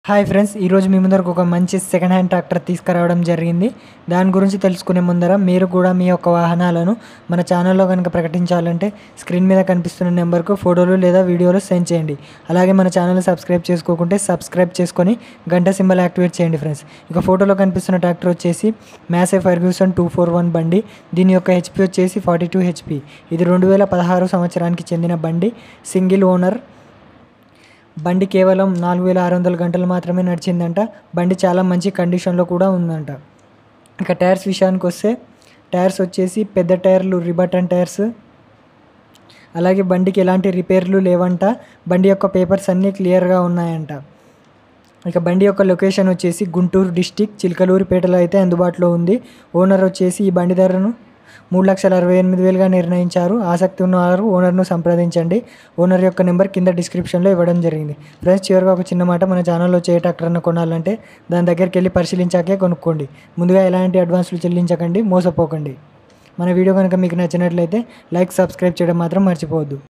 hi friends ఈరోజు మీ ముందరకు ఒక మంచి సెకండ్ హ్యాండ్ ట్రాక్టర్ తీసుకురావడం జరిగింది దాని గురించి తెలుసుకునే ముందర మీరు కూడా మీ యొక్క వాహనాలను మన ఛానల్లో కనుక ప్రకటించాలంటే స్క్రీన్ మీద కనిపిస్తున్న నెంబర్కు ఫోటోలు లేదా వీడియోలు సెండ్ చేయండి అలాగే మన ఛానల్ సబ్స్క్రైబ్ చేసుకోకుంటే సబ్స్క్రైబ్ చేసుకొని గంట సింబల్ యాక్టివేట్ చేయండి ఫ్రెండ్స్ ఇక ఫోటోలో కనిపిస్తున్న ట్రాక్టర్ వచ్చేసి Massey Ferguson two four one బండి దీని యొక్క హెచ్పి వచ్చేసి ఫార్టీ టూ హెచ్పి ఇది రెండు వేల పదహారు సంవత్సరానికి చెందిన బండి సింగిల్ ఓనర్ బండి కేవలం నాలుగు వేల ఆరు వందల గంటలు మాత్రమే నడిచిందంట బండి చాలా మంచి కండిషన్లో కూడా ఉందంట ఇక టైర్స్ విషయానికి వస్తే టైర్స్ వచ్చేసి పెద్ద టైర్లు రిబటన్ టైర్స్ అలాగే బండికి ఎలాంటి రిపేర్లు లేవంట బండి యొక్క పేపర్స్ అన్నీ క్లియర్గా ఉన్నాయంట ఇక బండి యొక్క లొకేషన్ వచ్చేసి గుంటూరు డిస్టిక్ చిలకలూరిపేటలో అయితే అందుబాటులో ఉంది ఓనర్ వచ్చేసి ఈ బండి ధరను మూడు లక్షల అరవై ఎనిమిది వేలుగా నిర్ణయించారు ఆసక్తి ఉన్నవారు ఓనర్ను సంప్రదించండి ఓనర్ యొక్క నెంబర్ కింద డిస్క్రిప్షన్లో ఇవ్వడం జరిగింది ఫ్రెండ్స్ చివరిగా ఒక చిన్న మాట మన ఛానల్లో వచ్చే ట్రాక్టర్ను కొనాలంటే దాని దగ్గరికి వెళ్ళి పరిశీలించాకే కొనుక్కోండి ముందుగా ఎలాంటి అడ్వాన్స్లు చెల్లించకండి మోసపోకండి మన వీడియో కనుక మీకు నచ్చినట్లయితే లైక్ సబ్స్క్రైబ్ చేయడం మాత్రం మర్చిపోవద్దు